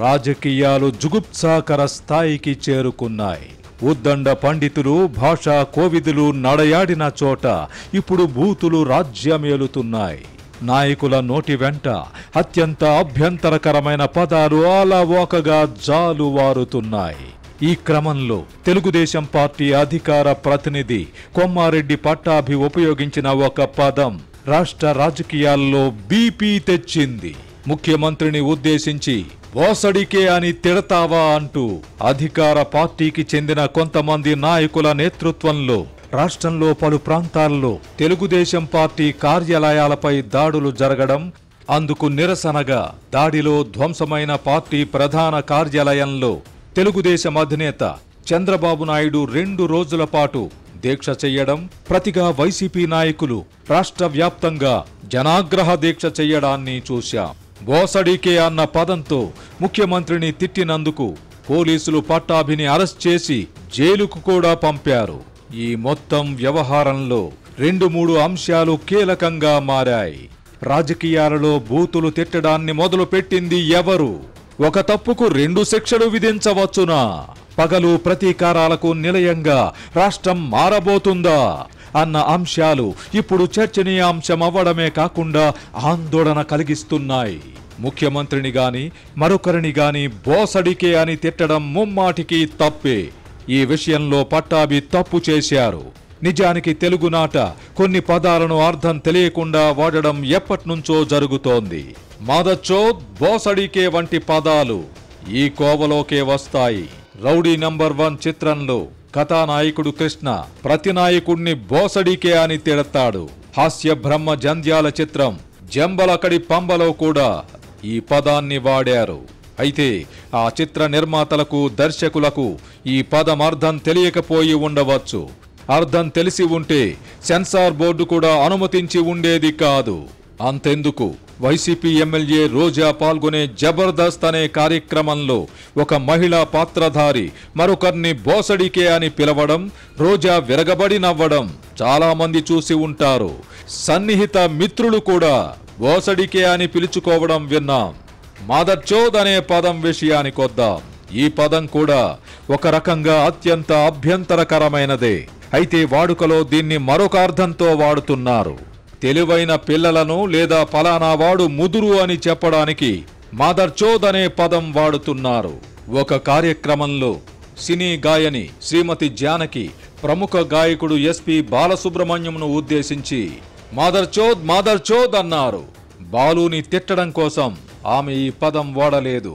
రాజకీయాలు జుగుప్సాకర స్థాయికి చేరుకున్నాయి ఉద్దండ పండితులు భాషా కోవిదులు నడయాడిన చోట ఇప్పుడు బూతులు రాజ్యమేలుతున్నాయి నాయకుల నోటి వెంట అత్యంత అభ్యంతరకరమైన పదాలు ఆలవోకగా జాలువారుతున్నాయి ఈ క్రమంలో తెలుగుదేశం పార్టీ అధికార ప్రతినిధి కొమ్మారెడ్డి పట్టాభి ఉపయోగించిన ఒక పదం రాష్ట్ర రాజకీయాల్లో బీపీ తెచ్చింది ముఖ్యమంత్రిని ఉద్దేశించి ఓసడికే అని తిడతావా అంటూ అధికార పార్టీకి చెందిన కొంతమంది నాయకుల నేతృత్వంలో రాష్ట్రంలో పలు ప్రాంతాల్లో తెలుగుదేశం పార్టీ కార్యాలయాలపై దాడులు జరగడం అందుకు నిరసనగా దాడిలో ధ్వంసమైన పార్టీ ప్రధాన కార్యాలయంలో తెలుగుదేశం అధినేత చంద్రబాబు నాయుడు రెండు రోజుల పాటు దీక్ష చెయ్యడం ప్రతిగా వైసీపీ నాయకులు రాష్ట్ర వ్యాప్తంగా జనాగ్రహ దీక్ష చెయ్యడాన్ని చూశాం బోసడికే అన్న పదంతో ముఖ్యమంత్రిని తిట్టినందుకు పోలీసులు పట్టాభిని అరెస్ట్ చేసి జైలుకు కూడా పంపారు ఈ మొత్తం వ్యవహారంలో రెండు మూడు అంశాలు కీలకంగా మారాయి రాజకీయాలలో బూతులు తిట్టడాన్ని మొదలుపెట్టింది ఎవరు ఒక తప్పుకు రెండు శిక్షలు విధించవచ్చునా పగలు ప్రతీకారాలకు నిలయంగా రాష్ట్రం మారబోతుందా అన్న అంశాలు ఇప్పుడు చర్చనీయాంశం అవ్వడమే కాకుండా ఆందోళన కలిగిస్తున్నాయి ముఖ్యమంత్రిని గాని మరొకరిని గాని బోసడికే అని తిట్టడం ముమ్మాటికి తప్పే ఈ విషయంలో పట్టాభి తప్పు చేశారు నిజానికి తెలుగునాట కొన్ని పదాలను అర్థం తెలియకుండా వాడడం ఎప్పటినుంచో జరుగుతోంది మాదచ్చోద్ బోసడికే వంటి పదాలు ఈ కోవలోకే వస్తాయి రౌడీ నంబర్ వన్ చిత్రంలో కథానాయకుడు కృష్ణ ప్రతి నాయకుడిని బోసడికే అని తిడతాడు హాస్య బ్రహ్మ జంధ్యాల చిత్రం జంబలకడి పంబలో కూడా ఈ పదాన్ని వాడారు అయితే ఆ చిత్ర నిర్మాతలకు దర్శకులకు ఈ పదం అర్థం తెలియకపోయి ఉండవచ్చు అర్థం తెలిసి ఉంటే సెన్సార్ బోర్డు కూడా అనుమతించి ఉండేది కాదు అంతెందుకు వైసీపీ ఎమ్మెల్యే రోజా పాల్గొనే జబర్దస్త్ అనే కార్యక్రమంలో ఒక మహిళా పాత్రధారి మరొకరిని బోసడికే అని పిలవడం రోజా విరగబడి నవ్వడం చాలా మంది చూసి ఉంటారు సన్నిహిత మిత్రులు కూడా బోసడికే అని పిలుచుకోవడం విన్నాం మాదర్చోద్ అనే పదం విషయానికొద్దాం ఈ పదం కూడా ఒక రకంగా అత్యంత అభ్యంతరకరమైనదే అయితే వాడుకలో దీన్ని మరొక అర్థంతో వాడుతున్నారు తెలివైన పిల్లలను లేదా ఫలానా వాడు ముదురు అని చెప్పడానికి మాదర్చోద్ అనే పదం వాడుతున్నారు ఒక కార్యక్రమంలో సినీ గాయని శ్రీమతి జానకి ప్రముఖ గాయకుడు ఎస్పి బాలసుబ్రహ్మణ్యంను ఉద్దేశించి మాదర్చోద్ మాదర్చోద్ అన్నారు బాలుని తిట్టడం కోసం ఆమె ఈ పదం వాడలేదు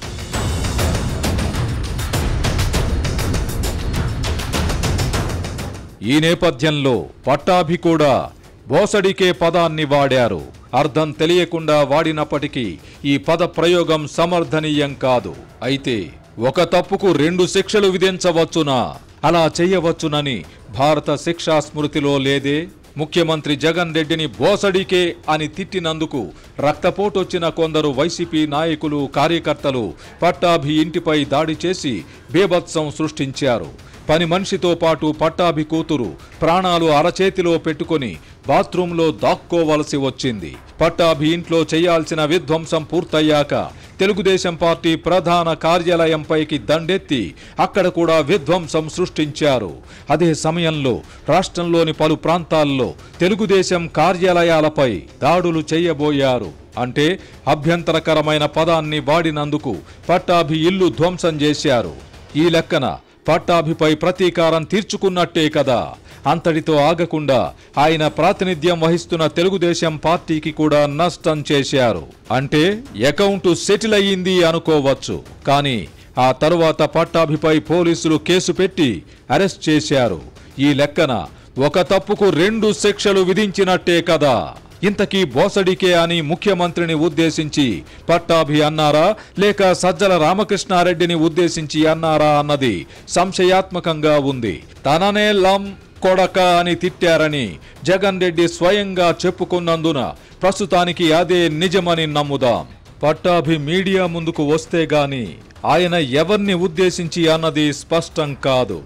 ఈ నేపథ్యంలో పట్టాభి కూడా బోసడికే పదాన్ని వాడారు అర్థం తెలియకుండా వాడినప్పటికీ ఈ పద ప్రయోగం సమర్థనీయం కాదు అయితే ఒక తప్పుకు రెండు శిక్షలు విధించవచ్చునా అలా చేయవచ్చునని భారత శిక్షా స్మృతిలో లేదే ముఖ్యమంత్రి జగన్ రెడ్డిని బోసడికే అని తిట్టినందుకు రక్తపోటొచ్చిన కొందరు వైసీపీ నాయకులు కార్యకర్తలు పట్టాభి ఇంటిపై దాడి చేసి బేభత్సం సృష్టించారు పని మనిషితో పాటు పట్టాభి కూతురు ప్రాణాలు అరచేతిలో పెట్టుకొని బాత్రూంలో దాక్కోవలసి వచ్చింది పట్టాభి ఇంట్లో చేయాల్సిన విధ్వంసం పూర్తయ్యాక తెలుగుదేశం పార్టీ ప్రధాన కార్యాలయంపైకి దండెత్తి అక్కడ కూడా విధ్వంసం సృష్టించారు అదే సమయంలో రాష్ట్రంలోని పలు ప్రాంతాల్లో తెలుగుదేశం కార్యాలయాలపై దాడులు చేయబోయారు అంటే అభ్యంతరకరమైన పదాన్ని వాడినందుకు పట్టాభి ఇల్లు ధ్వంసం చేశారు ఈ లెక్కన పట్టాభిపై ప్రతీకారం తీర్చుకున్నట్టే కదా అంతటితో ఆగకుండా ఆయన ప్రాతినిధ్యం వహిస్తున్న తెలుగుదేశం పార్టీకి కూడా నష్టం చేశారు అంటే అకౌంటు సెటిల్ అయ్యింది అనుకోవచ్చు కానీ ఆ తరువాత పట్టాభిపై పోలీసులు కేసు పెట్టి అరెస్ట్ చేశారు ఈ లెక్కన ఒక తప్పుకు రెండు శిక్షలు విధించినట్టే కదా ఇంతకీ బోసడికే అని ముఖ్యమంత్రిని ఉద్దేశించి పట్టాభి అన్నారా లేక సజ్జల రామకృష్ణారెడ్డిని ఉద్దేశించి అన్నారా అన్నది సంశయాత్మకంగా ఉంది తననే లం కొడక అని తిట్టారని జగన్ రెడ్డి స్వయంగా చెప్పుకున్నందున ప్రస్తుతానికి అదే నిజమని నమ్ముదాం పట్టాభి మీడియా ముందుకు వస్తే గాని ఆయన ఎవరిని ఉద్దేశించి అన్నది స్పష్టం కాదు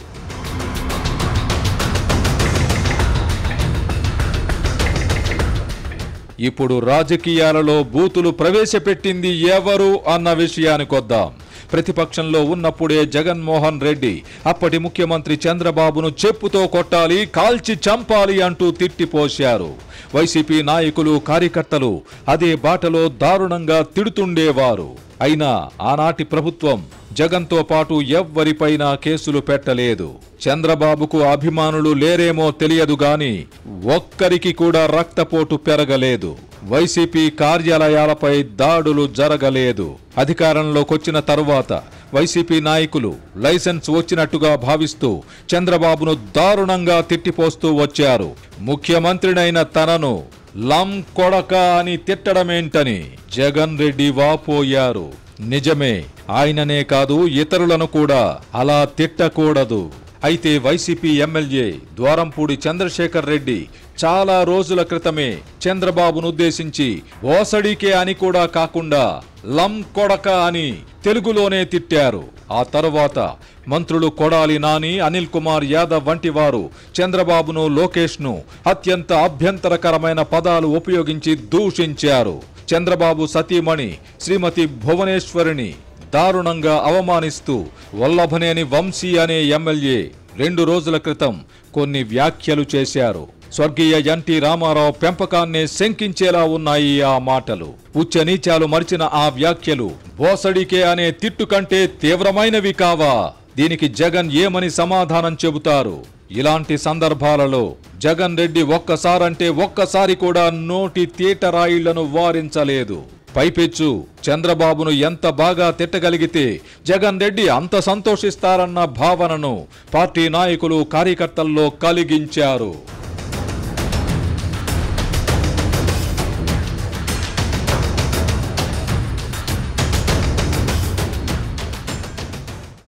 ఇప్పుడు రాజకీయాలలో బూతులు ప్రవేశపెట్టింది ఎవరు అన్న విషయానికొద్దాం ప్రతిపక్షంలో ఉన్నప్పుడే జగన్మోహన్ రెడ్డి అప్పటి ముఖ్యమంత్రి చంద్రబాబును చెప్పుతో కొట్టాలి కాల్చి చంపాలి అంటూ తిట్టిపోశారు వైసీపీ నాయకులు కార్యకర్తలు అదే బాటలో దారుణంగా తిడుతుండేవారు అయినా ఆనాటి ప్రభుత్వం జగన్తో పాటు ఎవ్వరిపైనా కేసులు పెట్టలేదు చంద్రబాబుకు అభిమానులు లేరేమో తెలియదు గాని ఒక్కరికి కూడా రక్తపోటు పెరగలేదు వైసీపీ కార్యాలయాలపై దాడులు జరగలేదు అధికారంలోకొచ్చిన తరువాత వైసీపీ నాయకులు లైసెన్స్ వచ్చినట్టుగా భావిస్తూ చంద్రబాబును దారుణంగా తిట్టిపోస్తూ వచ్చారు ముఖ్యమంత్రినైన తనను లం కొడక అని తిట్టడమేంటని జగన్ రెడ్డి వాపోయారు నిజమే ఆయననే కాదు ఇతరులను కూడా అలా తిట్టకూడదు అయితే వైసీపీ ఎమ్మెల్యే ద్వారంపూడి చంద్రశేఖర్ రెడ్డి చాలా రోజుల క్రితమే చంద్రబాబును ఉద్దేశించి ఓసడికే అని కూడా కాకుండా లం కొడక అని తెలుగులోనే తిట్టారు ఆ తరువాత మంత్రులు కొడాలి నాని అనిల్ కుమార్ యాదవ్ వంటి వారు చంద్రబాబును లోకేష్ను అత్యంత అభ్యంతరకరమైన పదాలు ఉపయోగించి దూషించారు చంద్రబాబు సతీమణి శ్రీమతి భువనేశ్వరిని దారుణంగా అవమానిస్తూ వల్లభనేని వంశీ అనే ఎమ్మెల్యే రెండు రోజుల క్రితం కొన్ని వ్యాఖ్యలు చేశారు స్వర్గీయ ఎన్టీ రామారావు పెంపకాన్నే శంకించేలా ఉన్నాయి ఆ మాటలు ఉచ్చ నీచాలు మరిచిన ఆ వ్యాఖ్యలు బోసడికే అనే తిట్టు కంటే తీవ్రమైనవి కావా దీనికి జగన్ ఏమని సమాధానం చెబుతారు ఇలాంటి సందర్భాలలో జగన్ రెడ్డి ఒక్కసారంటే ఒక్కసారి కూడా నోటి తీటరాయిళ్లను వారించలేదు పైపెచ్చు చంద్రబాబును ఎంత బాగా తిట్టగలిగితే జగన్ రెడ్డి అంత సంతోషిస్తారన్న భావనను పార్టీ నాయకులు కార్యకర్తల్లో కలిగించారు